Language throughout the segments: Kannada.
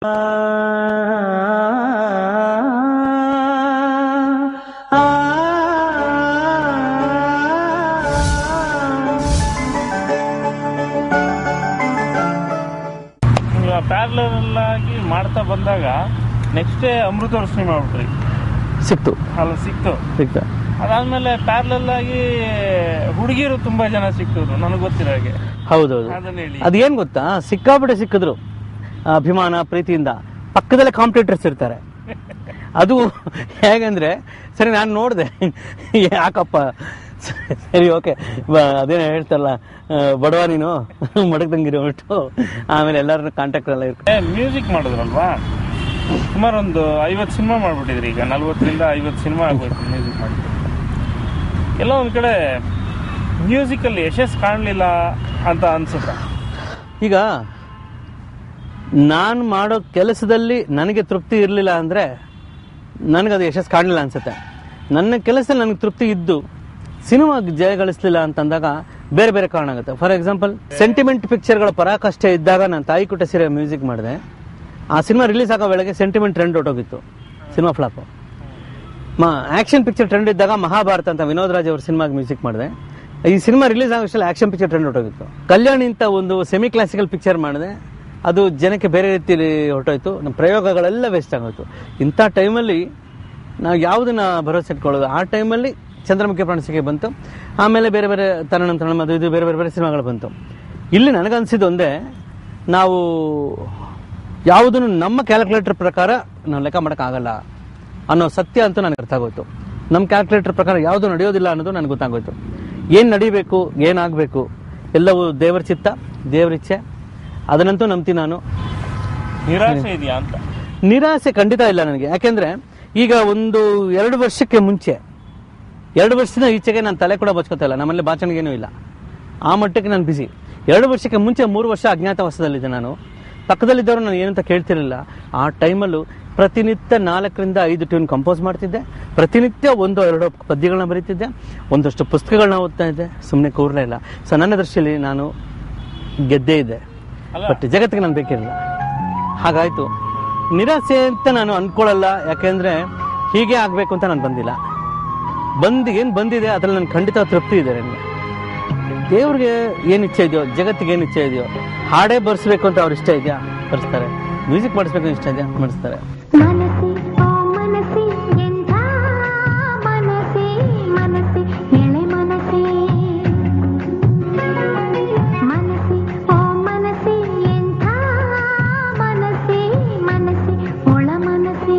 ಈಗ ಪ್ಯಾರಲಲ್ ಆಗಿ ಮಾಡ್ತಾ ಬಂದಾಗ ನೆಕ್ಸ್ಟ್ ಅಮೃತ ವರ್ಷಿಣಿ ಮಾಡ್ಬಿಟ್ರಿ ಸಿಕ್ತು ಅಲ್ಲ ಸಿಕ್ತು ಸಿಕ್ತ ಅದಾದ್ಮೇಲೆ ಪ್ಯಾರಲಲ್ ಆಗಿ ಹುಡುಗಿರು ತುಂಬಾ ಜನ ಸಿಕ್ಕಿದ್ರು ನನಗೆ ಗೊತ್ತಿರೋ ಹಾಗೆ ಹೌದೌದು ಅದನ್ನ ಹೇಳಿ ಅದೇನ್ ಗೊತ್ತಾ ಸಿಕ್ಕಾಪಟ್ಟೆ ಸಿಕ್ಕಿದ್ರು ಅಭಿಮಾನ ಪ್ರೀತಿಯಿಂದ ಪಕ್ಕದಲ್ಲೇ ಕಾಂಪಿಟೇಟರ್ಸ್ ಇರ್ತಾರೆ ಅದು ಹೇಗಂದ್ರೆ ಸರಿ ನಾನು ನೋಡಿದೆ ಯಾಕಪ್ಪ ಸರಿ ಓಕೆ ಅದೇನೋ ಹೇಳ್ತಾರಲ್ಲ ಆ, ಬಡವ ನೀನು ಮಡಗ್ದಂಗಿರೋ ಬಿಟ್ಟು ಆಮೇಲೆ ಎಲ್ಲರ ಕಾಂಟ್ಯಾಕ್ಟ್ ಎಲ್ಲ ಇರ್ತಾರೆ ಮ್ಯೂಸಿಕ್ ಮಾಡಿದ್ರಲ್ವಾ ಸುಮಾರು ಒಂದು ಐವತ್ತು ಸಿನಿಮಾ ಮಾಡ್ಬಿಟ್ಟಿದ್ರಿ ಈಗ ನಲ್ವತ್ತರಿಂದ ಐವತ್ತು ಸಿನಿಮಾ ಆಗೋಯ್ತು ಮ್ಯೂಸಿಕ್ ಮಾಡಿ ಎಲ್ಲ ಒಂದ್ ಕಡೆ ಮ್ಯೂಸಿಕಲ್ಲಿ ಯಶಸ್ ಕಾಣಲಿಲ್ಲ ಅಂತ ಅನ್ಸುತ್ತೆ ಈಗ ನಾನು ಮಾಡೋ ಕೆಲಸದಲ್ಲಿ ನನಗೆ ತೃಪ್ತಿ ಇರಲಿಲ್ಲ ಅಂದರೆ ನನಗದು ಯಶಸ್ಸು ಕಾಣಲಿಲ್ಲ ಅನ್ಸುತ್ತೆ ನನ್ನ ಕೆಲಸದಲ್ಲಿ ನನಗೆ ತೃಪ್ತಿ ಇದ್ದು ಸಿನಿಮಾ ಜಯ ಗಳಿಸ್ಲಿಲ್ಲ ಅಂತಂದಾಗ ಬೇರೆ ಬೇರೆ ಕಾರಣ ಆಗುತ್ತೆ ಫಾರ್ ಎಕ್ಸಾಂಪಲ್ ಸೆಂಟಿಮೆಂಟ್ ಪಿಕ್ಚರ್ಗಳ ಪರಾಕಷ್ಟ ಇದ್ದಾಗ ನಾನು ತಾಯಿ ಕುಟ ಸೀರೆ ಮ್ಯೂಸಿಕ್ ಮಾಡಿದೆ ಆ ಸಿನಿಮಾ ರಿಲೀಸ್ ಆಗೋ ವೇಳೆಗೆ ಸೆಂಟಿಮೆಂಟ್ ಟ್ರೆಂಡ್ ಹೊಟ್ಟೋಗಿತ್ತು ಸಿನಿಮಾ ಫ್ಲಾಪ್ ಮಾ ಆಕ್ಷನ್ ಪಿಕ್ಚರ್ ಟ್ರೆಂಡ್ ಇದ್ದಾಗ ಮಹಾಭಾರತ ಅಂತ ವಿನೋದ್ ರಾಜ್ ಅವ್ರ ಸಿನಿಮಾಗೆ ಮ್ಯೂಸಿಕ್ ಮಾಡಿದೆ ಈ ಸಿನಿಮಾ ರಿಲೀಸ್ ಆಗೋ ಅಷ್ಟರಲ್ಲಿ ಆಕ್ಷನ್ ಪಿಕ್ಚರ್ ಟ್ರೆಂಡ್ ಹೊಟ್ಟೋಗಿತ್ತು ಕಲ್ಯಾಣಿ ಅಂತ ಒಂದು ಸೆಮಿ ಕ್ಲಾಸಿಕಲ್ ಪಿಕ್ಚರ್ ಮಾಡಿದೆ ಅದು ಜನಕ್ಕೆ ಬೇರೆ ರೀತಿಯಲ್ಲಿ ಹೊರಟೋಯ್ತು ನಮ್ಮ ಪ್ರಯೋಗಗಳೆಲ್ಲ ವೇಸ್ಟ್ ಆಗೋಯ್ತು ಇಂಥ ಟೈಮಲ್ಲಿ ನಾವು ಯಾವುದನ್ನ ಭರವಸೆ ಇಟ್ಕೊಳ್ಳೋದು ಆ ಟೈಮಲ್ಲಿ ಚಂದ್ರಮುಖಿ ಪ್ರಾಣಸಿಕೆ ಬಂತು ಆಮೇಲೆ ಬೇರೆ ಬೇರೆ ತರಣಂ ತರಣಂ ಅದು ಇದು ಬೇರೆ ಬೇರೆ ಬೇರೆ ಸಿನಿಮಾಗಳು ಬಂತು ಇಲ್ಲಿ ನನಗನ್ಸಿದ್ದು ಒಂದೇ ನಾವು ಯಾವುದನ್ನು ನಮ್ಮ ಕ್ಯಾಲ್ಕುಲೇಟರ್ ಪ್ರಕಾರ ನಾವು ಲೆಕ್ಕ ಮಾಡೋಕ್ಕಾಗಲ್ಲ ಅನ್ನೋ ಸತ್ಯ ಅಂತೂ ನನಗೆ ಅರ್ಥ ಆಗೋಯ್ತು ನಮ್ಮ ಕ್ಯಾಲ್ಕುಲೇಟರ್ ಪ್ರಕಾರ ಯಾವುದು ನಡೆಯೋದಿಲ್ಲ ಅನ್ನೋದು ನನಗೆ ಗೊತ್ತಾಗೋಯ್ತು ಏನು ನಡಿಬೇಕು ಏನಾಗಬೇಕು ಎಲ್ಲವೂ ದೇವರ ಚಿತ್ತ ದೇವರ ಇಚ್ಛೆ ಅದನ್ನಂತೂ ನಂಬ್ತೀನಿ ನಾನು ನಿರಾಶೆ ಇದೆಯಾ ಅಂತ ನಿರಾಸೆ ಖಂಡಿತ ಇಲ್ಲ ನನಗೆ ಯಾಕೆಂದ್ರೆ ಈಗ ಒಂದು ಎರಡು ವರ್ಷಕ್ಕೆ ಮುಂಚೆ ಎರಡು ವರ್ಷದ ಈಚೆಗೆ ನಾನು ತಲೆ ಕೂಡ ಬಚ್ಕೋತಾ ಇಲ್ಲ ನಮ್ಮಲ್ಲಿ ಬಾಚಣಿಗೆನೂ ಇಲ್ಲ ಆ ಮಟ್ಟಕ್ಕೆ ನಾನು ಬಿಸಿ ಎರಡು ವರ್ಷಕ್ಕೆ ಮುಂಚೆ ಮೂರು ವರ್ಷ ಅಜ್ಞಾತವಾಸದಲ್ಲಿದ್ದೆ ನಾನು ಪಕ್ಕದಲ್ಲಿದ್ದವರು ನಾನು ಏನಂತ ಕೇಳ್ತಿರಲಿಲ್ಲ ಆ ಟೈಮಲ್ಲೂ ಪ್ರತಿನಿತ್ಯ ನಾಲ್ಕರಿಂದ ಐದು ಟ್ಯೂನ್ ಕಂಪೋಸ್ ಮಾಡ್ತಿದ್ದೆ ಪ್ರತಿನಿತ್ಯ ಒಂದು ಎರಡು ಪದ್ಯಗಳನ್ನ ಬರೀತಿದ್ದೆ ಒಂದಷ್ಟು ಪುಸ್ತಕಗಳನ್ನ ಓದ್ತಾ ಇದ್ದೆ ಸುಮ್ಮನೆ ಕೂರಲೇ ಇಲ್ಲ ಸೊ ನನ್ನ ದೃಷ್ಟಿಯಲ್ಲಿ ನಾನು ಗೆದ್ದೇ ಇದ್ದೆ ಅಲ್ಲ. ಬಟ್ ಜಗತ್ತಿಗೆ ನಾನು ಬೇಕಿರಲಿಲ್ಲ ಹಾಗಾಯ್ತು ನಿರಾಸೆ ಅಂತ ನಾನು ಅನ್ಕೊಳ್ಳಲ್ಲ ಯಾಕೆಂದ್ರೆ ಹೀಗೆ ಆಗ್ಬೇಕು ಅಂತ ನಾನು ಬಂದಿಲ್ಲ ಬಂದು ಏನ್ ಬಂದಿದೆ ಅದ್ರಲ್ಲಿ ನನ್ ಖಂಡಿತ ತೃಪ್ತಿ ಇದೆ ನನಗೆ ದೇವ್ರಿಗೆ ಏನ್ ಇಚ್ಛೆ ಇದೆಯೋ ಜಗತ್ತಿಗೆ ಏನ್ ಇಚ್ಛೆ ಇದೆಯೋ ಹಾಡೇ ಬರ್ಸ್ಬೇಕು ಅಂತ ಅವ್ರ ಇಷ್ಟ ಇದೆಯಾ ಬರ್ಸ್ತಾರೆ ಮ್ಯೂಸಿಕ್ ಮಾಡಿಸ್ಬೇಕು ಅಂತ ಇಷ್ಟ ಇದೆಯಾ ಮಾಡಿಸ್ತಾರೆ ಮನಸ್ಸೆ ಓ ಮನಸ್ಸೆ ಎಂಥ ಮನಸ್ಸೆ ಮನಸ್ಸೆ ಎಳೆ ಮನಸ್ಸೆ ಮನಸ್ಸೆ ಓ ಮನಸ್ಸೆ ಎಂಥ ಮನಸ್ಸೆ ಮನಸ್ಸೆ ಒಳ ಮನಸ್ಸೆ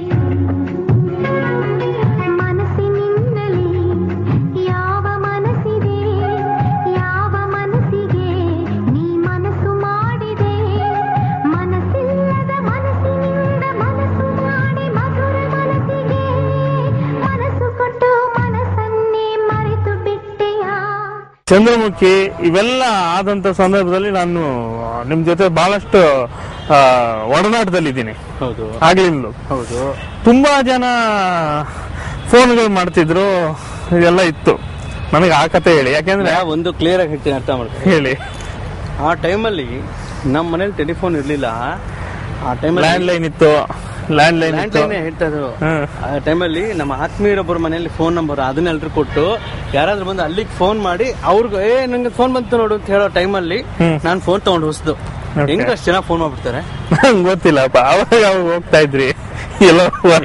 ಮನಸ್ಸಿನಿಂದಲೇ ಯಾವ ಮನಸ್ಸಿದೆ ಯಾವ ಮನಸ್ಸಿಗೆ ನೀ ಮನಸ್ಸು ಮಾಡಿದೆ ಮನಸ್ಸಿಲ್ಲದ ಮನಸ್ಸಿನಿಂದ ಮನಸ್ಸು ಮಾಡಿ ಮಧುರ ಮನಸ್ಸಿಗೆ ಮನಸ್ಸು ಕೊಟ್ಟು ಮನಸ್ಸನ್ನೇ ಮರೆತು ಬಿಟ್ಟೆಯಾ ಚಂದ್ರಮುಖಿ ಇವೆಲ್ಲ ಆದಂತ ಸಂದರ್ಭದಲ್ಲಿ ನಾನು ನಿಮ್ ಜೊತೆ ಬಹಳಷ್ಟು ಆ, ಒಡನಾಟದಲ್ಲಿದ್ದೀನಿ ಹೌದು ಆಗ್ಲಿಂದ ಹೌದು ತುಂಬಾ ಜನ ಫೋನ್ಗಳು ಮಾಡ್ತಿದ್ರು ಇದೆಲ್ಲ ಇತ್ತು ನನಗೆ ಆ ಕತೆ ಹೇಳಿ ಯಾಕೆಂದ್ರೆ ಒಂದು ಕ್ಲಿಯರ್ ಆಗಿ ಹೇಳ್ತೀನಿ ಅರ್ಥ ಮಾಡ್ತೀನಿ ಹೇಳಿ ಆ ಟೈಮಲ್ಲಿ ನಮ್ಮ ಮನೇಲಿ ಟೆಲಿಫೋನ್ ಇರ್ಲಿಲ್ಲ ಆ ಟೈಮಲ್ಲಿ ಲ್ಯಾಂಡ್ ಲೈನ್ ಇತ್ತು ಲ್ಯಾಂಡ್ ಲೈನ್ ಇತ್ತು ಲ್ಯಾಂಡ್ಲೈನ್ ಹೇಳ್ತಾ ಇದ್ರು ಹ್ಮ್. ಆ ಟೈಮಲ್ಲಿ ನಮ್ಮ ಆತ್ಮೀಯರೊಬ್ಬರ ಮನೆಯಲ್ಲಿ ಫೋನ್ ನಂಬರ್ ಅದನ್ನೆಲ್ಲರೂ ಕೊಟ್ಟು ಯಾರಾದ್ರೂ ಬಂದು ಅಲ್ಲಿಗೆ ಫೋನ್ ಮಾಡಿ ಅವ್ರಿಗೆ ಏ ನಂಗೆ ಫೋನ್ ಬಂತು ನೋಡು ಅಂತ ಹೇಳೋ ಟೈಮಲ್ಲಿ ಹ್ಮ್. ನಾನು ಫೋನ್ ತಗೊಂಡು ಹೊಸದು Okay. ಹೆಂಗ್ ಅಷ್ಟು ಜನ ಫೋನ್ ಮಾಡ್ಬಿಡ್ತಾರೆ ನಂಗೆ ಗೊತ್ತಿಲ್ಲಪ್ಪ ಅವಾಗ ಅವಾಗ ಹೋಗ್ತಾ ಇದ್ರಿ ಎಲ್ಲ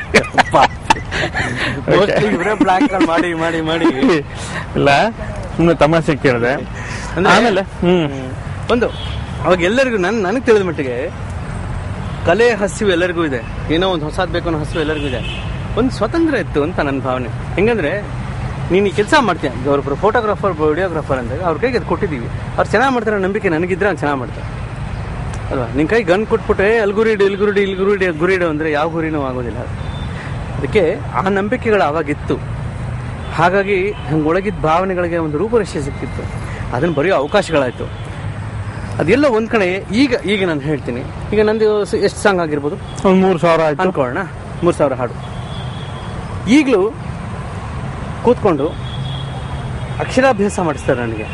Mostly ಇವ್ರೇ ಬ್ಲಾಕ್ ಮಾಡಿ ಮಾಡಿ ಮಾಡಿ ಇಲ್ಲ ಸುಮ್ಮನೆ ತಮಾಷೆ ಕೇಳಿದೆ ಅಂದ್ರೆ- ಆಮೇಲೆ ಹ್ಮ್ ಒಂದು ಅವಾಗ ಎಲ್ಲರಿಗೂ ನನ್ ನನಗೆ ತಿಳಿದ ಮಟ್ಟಿಗೆ ಕಲೆ ಹಸಿವು ಎಲ್ಲರಿಗೂ ಇದೆ ಏನೋ ಒಂದು ಹೊಸದ್ ಬೇಕು ಅನ್ನೋ ಹಸಿವು ಎಲ್ಲರಿಗೂ ಇದೆ ಒಂದು ಸ್ವತಂತ್ರ ಇತ್ತು ಅಂತ ನನ್ನ ಭಾವನೆ ಹೆಂಗಂದ್ರೆ ನೀನು ಈ ಕೆಲಸ ಮಾಡ್ತೀಯ ಈಗ ಅವ್ರೊಬ್ರು ಫೋಟೋಗ್ರಾಫರ್ ವಿಡಿಯೋಗ್ರಾಫರ್ ಅಂದಾಗ ಅವ್ರ ಕೈಗೆ ಅದು ಕೊಟ್ಟಿದ್ದೀವಿ ಅವ್ರು ಚೆನ್ನಾಗಿ ಮಾಡ್ತಾರೆ ಅನ್ನೋ ನಂಬಿಕೆ ನನಗಿದ್ರೆ ಅವ್ನು ಚೆನ್ನಾಗಿ ಮಾಡ್ತಾರೆ ಅಲ್ವಾ ನಿನ್ ಕೈ ಗನ್ ಕೊಟ್ಬಿಟ್ಟೆ ಅಲ್ಲಿ ಗುರಿ ಇಡು ಇಲ್ಲಿ ಗುರಿ ಇಡು ಇಲ್ಲಿ ಗುರಿ ಇಡು ಗುರಿ ಇಡು ಅಂದ್ರೆ ಯಾವ ಗುರಿನೂ ಆಗೋದಿಲ್ಲ ಅದಕ್ಕೆ ಆ ನಂಬಿಕೆಗಳು ಅವಾಗಿತ್ತು ಹಾಗಾಗಿ ಹಂಗೆ ಒಳಗಿದ್ದ ಭಾವನೆಗಳಿಗೆ ಒಂದು ರೂಪರೇಷೆ ಸಿಕ್ತಿತ್ತು ಅದನ್ನು ಬರೆಯೋ ಅವಕಾಶಗಳಾಯಿತು ಅದೆಲ್ಲ ಒಂದ್ ಕಡೆ ಈಗ ಈಗ ನಾನು ಹೇಳ್ತೀನಿ ಈಗ ನಂದು ಎಷ್ಟು ಸಾಂಗ್ ಆಗಿರ್ಬೋದು ಒಂದ್ ಮೂರ್ ಸಾವಿರ ಆಯ್ತು ಅನ್ಕೊಳ್ಳೋಣ ಮೂರು ಸಾವಿರ ಹಾಡು ಈಗಲೂ ಕೂತ್ಕೊಂಡು ಅಕ್ಷರಾಭ್ಯಾಸ ಮಾಡಿಸ್ತಾರೆ ನನಗೆ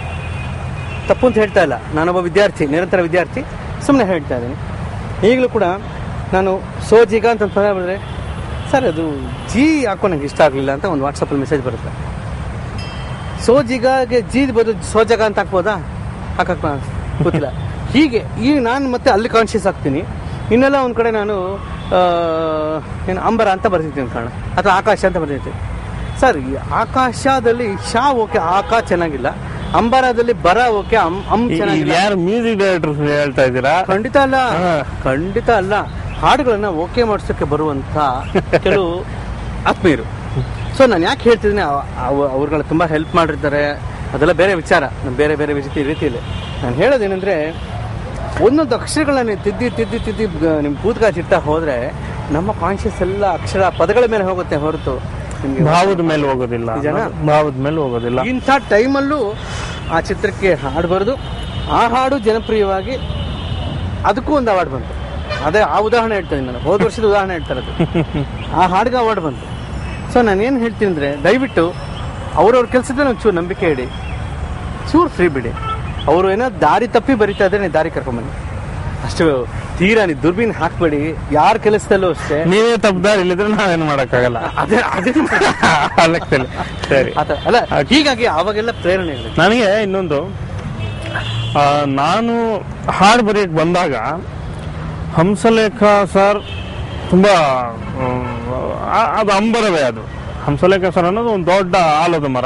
ತಪ್ಪು ಅಂತ ಹೇಳ್ತಾ ಇಲ್ಲ ನಾನೊಬ್ಬ ವಿದ್ಯಾರ್ಥಿ ನಿರಂತರ ವಿದ್ಯಾರ್ಥಿ ಸುಮ್ಮನೆ ಹೇಳ್ತಾ ಇದ್ದೀನಿ ಈಗಲೂ ಕೂಡ ನಾನು ಸೋಜಿಗ ಅಂತ ತೊಂದರೆ ಬಂದರೆ ಸರ್ ಅದು ಜಿ ಹಾಕೋ ನಂಗೆ ಇಷ್ಟ ಆಗಲಿಲ್ಲ ಅಂತ ಒಂದು ವಾಟ್ಸಪ್ಪಲ್ಲಿ ಮೆಸೇಜ್ ಬರುತ್ತೆ ಸೋಜಿಗಾಗೆ ಜಿ ಬದಲು ಸೋಜಗ ಅಂತ ಹಾಕ್ಬೋದಾ ಹಾಕಕ್ ಗೊತ್ತಿಲ್ಲ ಹೀಗೆ ಈಗ ನಾನು ಮತ್ತೆ ಅಲ್ಲಿ ಕಾನ್ಶಿಯಸ್ ಆಗ್ತೀನಿ ಇನ್ನೆಲ್ಲ ಒಂದು ಕಡೆ ನಾನು ಆ, ಏನು ಅಂಬರ ಅಂತ ಬರ್ತಿರ್ತೀನಿ ಕಾರಣ ಅಥವಾ ಆಕಾಶ ಅಂತ ಬರ್ತಿರ್ತೀನಿ ಸರ್ ಈ ಆಕಾಶದಲ್ಲಿ ಶಾ ಓಕೆ ಆಕಾ ಚೆನ್ನಾಗಿಲ್ಲ ಅಂಬರದಲ್ಲಿ ಬರ ಓಕೆ ಅಂ ಅಂ ಚೆನ್ನಾಗಿಲ್ಲ ಯಾರು ಮ್ಯೂಸಿಕ್ ಡೈರೆಕ್ಟರ್ ಹೇಳ್ತಾ ಇದ್ದೀರಾ ಖಂಡಿತ ಅಲ್ಲ ಹಾ. ಖಂಡಿತ ಅಲ್ಲ ಹಾಡುಗಳನ್ನ ಓಕೆ ಮಾಡಿಸೋಕೆ ಬರುವಂತ ಕೆಲವು ಆತ್ಮೀಯರು ಸೊ ನಾನು ಯಾಕೆ ಹೇಳ್ತಿದ್ದೀನಿ ಅವ್ರುಗಳ ತುಂಬ ಹೆಲ್ಪ್ ಮಾಡಿರ್ತಾರೆ ಅದೆಲ್ಲ ಬೇರೆ ವಿಚಾರ ನಾನು ಬೇರೆ ಬೇರೆ ವಿಷಯ ರೀತಿಯಲ್ಲಿ ನಾನು ಹೇಳೋದೇನೆಂದ್ರೆ ಒಂದೊಂದು ಅಕ್ಷರಗಳನ್ನ ನೀವು ತಿದ್ದಿ ತಿದ್ದಿ ತಿದ್ದಿ ಗ- ನಿಮ್ಮ ಕೂತ್ಕಾಚಿಡ್ತಾ ಹೋದ್ರೆ ನಮ್ಮ ಕಾನ್ಶಿಯಸ್ ಎಲ್ಲ ಅಕ್ಷರ ಪದಗಳ ಮೇಲೆ ಹೋಗುತ್ತೆ ಹೊರತು ನಿಮ್ಗೆ ಭಾವದ ಮೇಲೆ ಹೋಗೋದಿಲ್ಲ ನಿಜನಾ? ಭಾವದ ಮೇಲೆ ಹೋಗೋದಿಲ್ಲ ಇಂಥ ಟೈಮಲ್ಲೂ ಆ ಚಿತ್ರಕ್ಕೆ ಹಾಡು ಬರೆದು ಆ ಹಾಡು ಜನಪ್ರಿಯವಾಗಿ ಅದಕ್ಕೂ ಒಂದು ಅವಾರ್ಡ್ ಬಂತು ಅದೇ ಆ ಉದಾಹರಣೆ ಹೇಳ್ತೀನಿ ನಾನು ಹೋದ ವರ್ಷದ ಉದಾಹರಣೆ ಹೇಳ್ತಾ ಇರೋದು ಆ ಹಾಡಿಗೆ ಅವಾರ್ಡ್ ಬಂತು ಸೊ ನಾನು ಏನು ಹೇಳ್ತೀನಿ ಅಂದರೆ ದಯವಿಟ್ಟು ಅವ್ರವ್ರ ಕೆಲಸದಲ್ಲಿ ಒಂಚೂರು ನಂಬಿಕೆ ಇಡಿ ಚೂರು ಫ್ರೀ ಬಿಡಿ ಅವರು ಏನೋ ದಾರಿ ತಪ್ಪಿ ಬರಿತಾ ಇದ್ರೆ ನೀವು ದಾರಿ ಕರ್ಕೊಂಬನ್ನಿ ಅಷ್ಟು ತೀರಾ ನೀವು ದುರ್ಬೀನ್ ಹಾಕ್ಬೇಡಿ ಯಾರ ಕೆಲಸದಲ್ಲೂ ಅಷ್ಟೇ ನೀವೇ ತಪ್ಪದಾರಿ ಇಲ್ಲಿದ್ರೆ ನಾವೇನು ಮಾಡಕ್ಕಾಗಲ್ಲ ಅದೇ ಅದೇ ಆ ಲೆಕ್ಕದಲ್ಲಿ. ಸರಿ ಆತ ಅಲ್ಲ ಹೀಗಾಗಿ ಅವಾಗೆಲ್ಲ ಪ್ರೇರಣೆ ಇರಲಿ ನನಗೆ ಇನ್ನೊಂದು ಆ, ನಾನು ಹಾಡು ಬರೆಯಕ್ಕೆ ಬಂದಾಗ ಹಂಸಲೇಖ ಸರ್ ತುಂಬ ಅದು ಅಂಬರವೇ ಅದು ಹಂಸಲೇಖ ಸರ್ ಅನ್ನೋದು ಒಂದು ದೊಡ್ಡ ಆಲದ ಮರ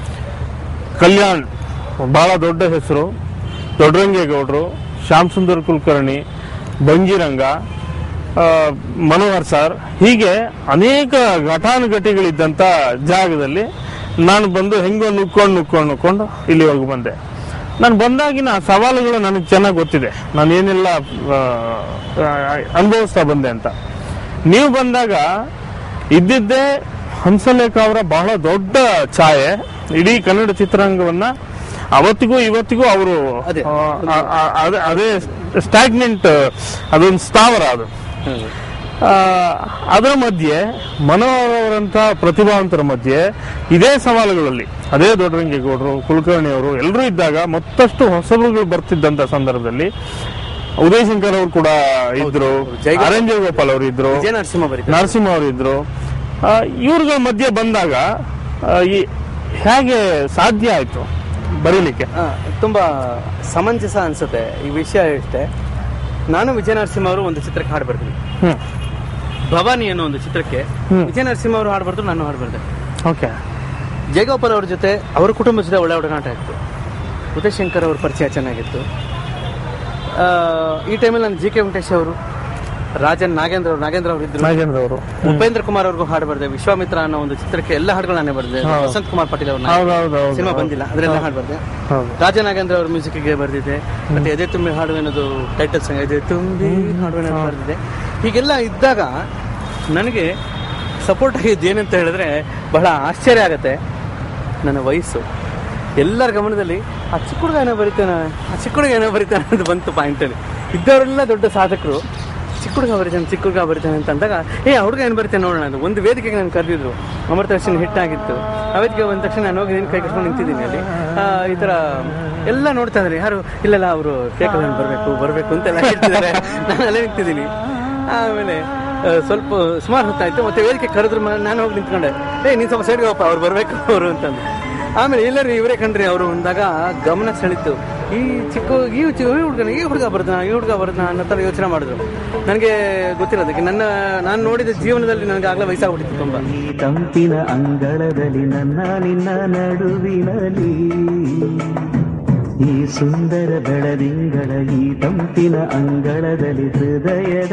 ಕಲ್ಯಾಣ್ ಬಹಳ ದೊಡ್ಡ ಹೆಸರು ದೊಡ್ಡರಂಗೇಗೌಡರು ಶ್ಯಾಮ್ ಸುಂದರ್ ಕುಲಕರ್ಣಿ ಬಂಗಿರಂಗ ಆ, ಮನೋಹರ್ ಸರ್ ಹೀಗೆ ಅನೇಕ ಘಟಾನುಘಟಿಗಳಿದ್ದಂಥ ಜಾಗದಲ್ಲಿ ನಾನು ಬಂದು ಹೆಂಗೋ ನುಕ್ಕೊಂಡು ನುಕ್ಕೊಂಡು ನುಕ್ಕೊಂಡು ಇಲ್ಲಿವರೆಗೂ ಬಂದೆ ನಾನು ಬಂದಾಗಿನ ಸವಾಲುಗಳು ನನಗೆ ಚೆನ್ನಾಗಿ ಗೊತ್ತಿದೆ ನಾನು ಏನೆಲ್ಲ ಆ, ಆ, ಅನುಭವಿಸ್ತಾ ಬಂದೆ ಅಂತ ನೀವು ಬಂದಾಗ ಇದ್ದಿದ್ದೇ ಹಂಸಲೇಖ ಅವರ ಬಹಳ ದೊಡ್ಡ ಛಾಯೆ ಇಡೀ ಕನ್ನಡ ಚಿತ್ರರಂಗವನ್ನ ಅವತ್ತಿಗೂ ಇವತ್ತಿಗೂ ಅವರು ಅದೇ. ಅದೇ ಸ್ಟಾಗ್ನೆಂಟ್ ಅದೊಂದು ಸ್ಥಾವರ ಅದು ಆ, ಅದರ ಮಧ್ಯೆ ಮನೋಹರ್ ಅವರಂತ ಪ್ರತಿಭಾವಂತರ ಮಧ್ಯೆ ಇದೇ ಸವಾಲುಗಳಲ್ಲಿ ಅದೇ ದೊಡ್ಡರಂಗೇಗೌಡರು ಕುಲಕರ್ಣಿ ಅವರು ಎಲ್ಲರೂ ಇದ್ದಾಗ ಮತ್ತಷ್ಟು ಹೊಸಬರುಗಳು ಬರ್ತಿದ್ದಂತ ಸಂದರ್ಭದಲ್ಲಿ ಉದಯ್ ಶಂಕರ್ ಅವರು ಕೂಡ ಇದ್ರು ಜೈಗ- ಆರ್ ಗೋಪಾಲ್ ಅವರು ಇದ್ರು ವಿಜಯ ನರಸಿಂಹ ಬರೀತಾರೆ ನರಸಿಂಹ ಅವರು ಇದ್ರು ಆ, ಇವ್ರುಗಳ ಮಧ್ಯೆ ಬಂದಾಗ ಆ, ಈ ಹೇಗೆ ಸಾಧ್ಯ ಆಯ್ತು ಬರೀಲಿಕ್ಕೆ ಆ, ತುಂಬಾ ಸಮಂಜಸ ಅನ್ಸುತ್ತೆ ಈ ವಿಷಯ ಇಷ್ಟೇ ನಾನು ವಿಜಯ ನರಸಿಂಹ ಅವರು ಒಂದು ಚಿತ್ರಕ್ಕೆ ಹಾಡು ಬರ್ತೀನಿ ಹ್ಮ್ ಭವಾನಿ ಅನ್ನೋ ಒಂದು ಚಿತ್ರಕ್ಕೆ ಹ್ಮ್. ವಿಜಯ ನರಸಿಂಹ ಅವರು ಹಾಡು ಬರ್ತಾರೆ ನಾನು ಹಾಡು ಬರ್ದೆ ಓಕೆ ಜಯಗೋಪಾಲ್ ಅವ್ರ ಜೊತೆ ಅವರ ಕುಟುಂಬದ ಜೊತೆ ಒಳ್ಳೆ ಒಡನಾಟ ಇತ್ತು ಉದಯ್ ಶಂಕರ್ ಅವ್ರ ಪರಿಚಯ ಚೆನ್ನಾಗಿತ್ತು ಆ, ಈ ಟೈಮಲ್ಲಿ ನಾನು ಜಿ ಕೆ ವೆಂಕಟೇಶ್ ಅವರು ರಾಜನ್ ನಾಗೇಂದ್ರ ಅವರು ನಾಗೇಂದ್ರ ಅವರು ಇದ್ರು ನಾಗೇಂದ್ರ ಅವರು ಉಪೇಂದ್ರ ಕುಮಾರ್ ಅವ್ರಿಗೂ ಹಾಡು ಬರ್ದೆ ವಿಶ್ವಾಮಿತ್ರ ಅನ್ನೋ ಒಂದು ಚಿತ್ರಕ್ಕೆ ಎಲ್ಲ ಹಾಡುಗಳು ನಾನೇ ಬರ್ದೆ ಹೌದು. ವಸಂತ್ ಕುಮಾರ್ ಪಾಟೀಲ್ ಅವ್ರ ಹೌದೌದು ಸಿನಿಮಾ ಬಂದಿಲ್ಲ ಅದರೆಲ್ಲ ಹಾಡು ಬರ್ದೆ ಹೌದು ರಾಜನಾಗೇಂದ್ರ ಅವ್ರ ಮ್ಯೂಸಿಕ್ಗೆ ಬರೆದಿದೆ ಮತ್ತೆ ಎದೆ ತುಂಬಿ ಹಾಡು ಅನ್ನೋದು ಟೈಟಲ್ ಸಾಂಗ್ ಎದೆ ತುಂಬಿ ಹಾಡು ಅನ್ನೋದು ಬರೆದಿದೆ ಹೀಗೆಲ್ಲ ಇದ್ದಾಗ ನನಗೆ ಸಪೋರ್ಟ್ ಆಗಿದ್ದು ಏನಂತ ಹೇಳಿದ್ರೆ ಬಹಳ ಆಶ್ಚರ್ಯ ಆಗತ್ತೆ ನನ್ನ ವಯಸ್ಸು ಎಲ್ಲರ ಗಮನದಲ್ಲಿ ಆ ಚಿಕ್ಕ ಹುಡುಗ ಏನೋ ಬರೀತಾನೆ ಆ ಚಿಕ್ಕ ಹುಡುಗ ಏನೋ ಬರೀತಾನೆ ಅಂತ ಬಂತು ಪಾಯಿಂಟಲ್ಲಿ ಇದ್ದವರೆಲ್ಲ ದೊಡ್ಡ ಸಾಧಕರು ಚಿಕ್ಕ ಹುಡುಗ ಬರೀತಾನೆ ಚಿಕ್ಕ ಹುಡುಗ ಬರೀತಾನೆ ಅಂತ ಅಂದಾಗ ಏ ಆ ಹುಡುಗ ಏನು ಬರೀತಾನೆ ನೋಡೋಣ ಅಂತ ಒಂದು ವೇದಿಕೆಗೆ ನಾನು ಕರೆದಿದ್ರು ಅಮೃತ ವರ್ಷನ್ ಹಿಟ್ ಆಗಿತ್ತು ಆ ವೇದಿಕೆ ಬಂದ ತಕ್ಷಣ ನಾನು ಹೋಗಿ ನಿನ್ನ ಕೈ ಕಟ್ಕೊಂಡು ನಿಂತಿದ್ದೀನಿ ಅಲ್ಲಿ ಆ, ಈ ಥರ ಎಲ್ಲ ನೋಡ್ತಾ ಇದ್ದಾರೆ ಯಾರು ಇಲ್ಲೆಲ್ಲ ಅವರು ಕೇಕಲ್ ಬರಬೇಕು ಬರಬೇಕು ಅಂತೆಲ್ಲ ಹೇಳ್ತಿದ್ದಾರೆ ನಾನು ಅಲ್ಲೇ ನಿಂತಿದ್ದೀನಿ ಆಮೇಲೆ ಆ, ಸ್ವಲ್ಪ ಸುಮಾರು ಹೊತ್ತಾಯ್ತು ಮತ್ತೆ ವೇದಿಕೆ ಕರೆದ್ರು ಮ- ನಾನು ಹೋಗಿ ನಿಂತ್ಕೊಂಡೆ ಏ ನೀನು ಸ್ವಲ್ಪ ಸೈಡ್ಗೆ ಹೋಗಪ್ಪ ಅವ್ರು ಬರಬೇಕು ಅವರು ಅಂತಂದು ಆಮೇಲೆ ಎಲ್ಲರೂ ಇವರೇ ಕಂಡ್ರಿ ಅವರು ಅಂದಾಗ ಗಮನ ಸೆಳೀತು ಈ ಚಿಕ್ಕ ಈ ಚಿ- ಈ ಹುಡುಗನ ಈ ಹುಡುಗ ಬರ್ದನ ಈ ಹುಡುಗ ಬರ್ದನ ಅನ್ನೋ ಥರ ಯೋಚನೆ ಮಾಡಿದ್ರು ನನಗೆ ಗೊತ್ತಿರೋದಕ್ಕೆ ನನ್ನ ನಾನು ನೋಡಿದ ಜೀವನದಲ್ಲಿ ನನಗೆ ಆಗಲೇ ವಯಸ್ಸಾಗ್ಬಿಟ್ಟಿತ್ತು ತುಂಬ ಈ ತಂಪಿನ ಅಂಗಳದಲ್ಲಿ ನನ್ನ ನಿನ್ನ ನಡುವಿನಲ್ಲಿ ಈ ಸುಂದರ ಬೆಳದಿಂಗಳ ಈ ತಂಪಿನ ಅಂಗಳದಲ್ಲಿ ಹೃದಯದ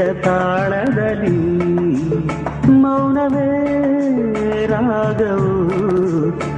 ತಾಳದಲ್ಲಿ ಮೌನವೇ ರಾಗವು